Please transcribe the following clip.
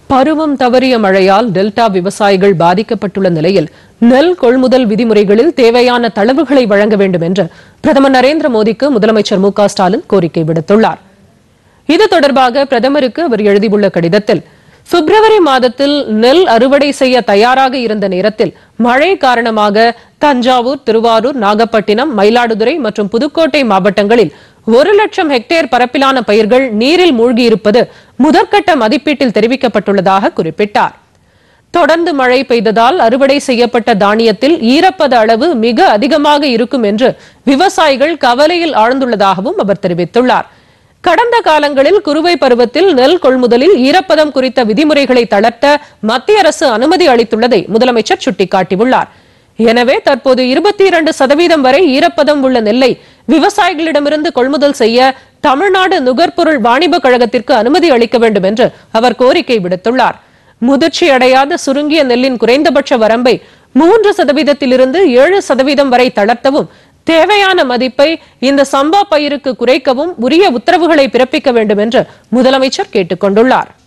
பருவம் தவறிய மழையால் டெல்டா விவசாயிகள் பாதிக்கப்பட்டுள்ள நிலையில் நெல் கொள்முதல் விதிமுறைகளில் தேவையான தளர்வுகளை வழங்க வேண்டும் என்று பிரதமர் நரேந்திர மோடிக்கு முதலமைச்சர் மு க ஸ்டாலின் கோரிக்கை விடுத்துள்ளார் இது தொடர்பாக பிரதமருக்கு அவர் எழுதியுள்ள கடிதத்தில் பிப்ரவரி மாதத்தில் நெல் அறுவடை செய்ய தயாராக இருந்த நேரத்தில் மழை காரணமாக தஞ்சாவூர் திருவாரூர் நாகப்பட்டினம் மயிலாடுதுறை மற்றும் புதுக்கோட்டை மாவட்டங்களில் ஒரு லட்சம் ஹெக்டேர் பரப்பிலான பயிர்கள் நீரில் மூழ்கியிருப்பது முதற்கட்ட மதிப்பீட்டில் தெரிவிக்கப்பட்டுள்ளதாக குறிப்பிட்டார் தொடர்ந்து மழை பெய்ததால் அறுவடை செய்யப்பட்ட தானியத்தில் ஈரப்பத அளவு மிக அதிகமாக இருக்கும் என்று விவசாயிகள் கவலையில் ஆழ்ந்துள்ளதாகவும் அவர் தெரிவித்துள்ளார் கடந்த காலங்களில் குறுவை பருவத்தில் நெல் கொள்முதலில் ஈரப்பதம் குறித்த விதிமுறைகளை தளர்த்த மத்திய அரசு அனுமதி அளித்துள்ளதை முதலமைச்சர் சுட்டிக்காட்டியுள்ளார் எனவே தற்போது இருபத்தி இரண்டு சதவீதம் வரை ஈரப்பதம் உள்ள நெல்லை விவசாயிகளிடமிருந்து கொள்முதல் செய்ய தமிழ்நாடு நுகர்பொருள் வாணிப கழகத்திற்கு அனுமதி அளிக்க வேண்டும் என்று அவர் கோரிக்கை விடுத்துள்ளார் முதிர்ச்சி அடையாத சுருங்கிய நெல்லின் குறைந்தபட்ச வரம்பை மூன்று சதவீதத்திலிருந்து ஏழு சதவீதம் வரை தளர்த்தவும் தேவையான மதிப்பை இந்த சம்பா பயிருக்கு குறைக்கவும் உரிய உத்தரவுகளை பிறப்பிக்க வேண்டும் என்று முதலமைச்சர் கேட்டுக் கொண்டுள்ளார்